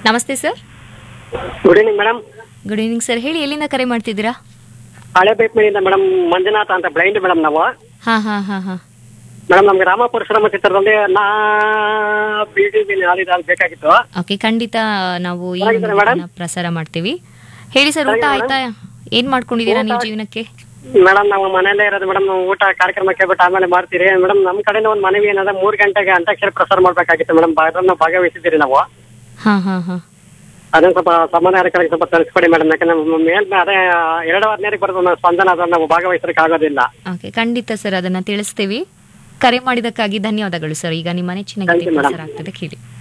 ನಮಸ್ತೆ sir good evening madam good evening sir ಹೇಳಿ ಎಲ್ಲಿಂದ ಕರೆ ಮಾಡ್ತಿದ್ದೀರಾ ಹಳೆ ಬೇಟ್ಮೇಲಿಂದ ಮೇಡಮ್ ಮಂಜುನಾಥ ಅಂತ ಬ್ಲೈಂಡ್ ಮೇಡಮ್ ನಾವು ಹಾ ಹಾ ಹಾ ಹಾ ಮೇಡಮ್ ನಮ್ಗೆ ರಾಮ ಪರಶುರಾಮ ಚಿತ್ರದಲ್ಲಿ ನಾ ಬಿಡಿ ಮೇಲೆ ಹಾಡಿದ ಹಾಡು ಬೇಕಾಗಿತ್ತು ಓಕೆ ಖಂಡಿತ ನಾವು ಈ ಚೆನ್ನಾಗಿದ್ದೀರಾ ಒಂದು madam? ಹಾಡನ್ನ ಪ್ರಸಾರ ಮಾಡ್ತೀವಿ ಹೇಳಿ ಸರ್ ಊಟ ಆಯ್ತಾ ಏನ್ ಮಾಡ್ಕೊಂಡಿದ್ದೀರಾ ನೀವು ಜೀವನಕ್ಕೆ ಮೇಡಮ್ ನಾವು ಮನೆಯಲ್ಲೇ ಇರೋದು ಮೇಡಮ್ ಊಟ ಕಾರ್ಯಕ್ರಮ ಕೇಳ್ಬಿಟ್ಟು ಆಮೇಲೆ ಮಾಡ್ತೀರಿ ಮೇಡಮ್ ನಮ್ಮ ಕಡೆಯಿಂದ ಒಂದು ಮನವಿ ಏನದ ಮೂರ್ ಗಂಟೆಗೆ ಅಂತ್ಯಾಕ್ಷರಿ ಪ್ರಸಾರ ಮಾಡ್ಬೇಕಾಗಿತ್ತು ಮೇಡಮ್ ಅದನ್ನು ಭಾಗವಹಿಸಿದ್ದೀರಿ ನಾವು ಹಾ ಹಾ ಹಾ ಅದನ್ನ ಸ್ವಲ್ಪ ಸಮಾನಾಧಿಕಾರಿಗೆ ಸ್ವಲ್ಪ ತರಿಸ್ಕೊಡಿ ಮೇಡಮ್ ಯಾಕಂದ್ರೆ ಮೇಲ್ ಅದೇ ಎರಡು ಹದಿನೈದಕ್ಕೆ ಬರೋದು ನಾವು ಸ್ಪಂದನ ಅದನ್ನ ನಾವು ಭಾಗವಹಿಸಲಿಕ್ಕೆ ಆಗೋದಿಲ್ಲ ಓಕೆ ಖಂಡಿತ ಸರ್ ಅದನ್ನ ತಿಳಿಸ್ತೀವಿ ಕರೆ ಮಾಡಿದಕ್ಕಾಗಿ ಧನ್ಯವಾದಗಳು ಸರ್ ಈಗ ನಿಮ್ಮ ನೆಚ್ಚಿನ Thank ಗೀತೆ you, madam. ಪ್ರಸಾರ ಆಗ್ತದೆ ಕೇಳಿ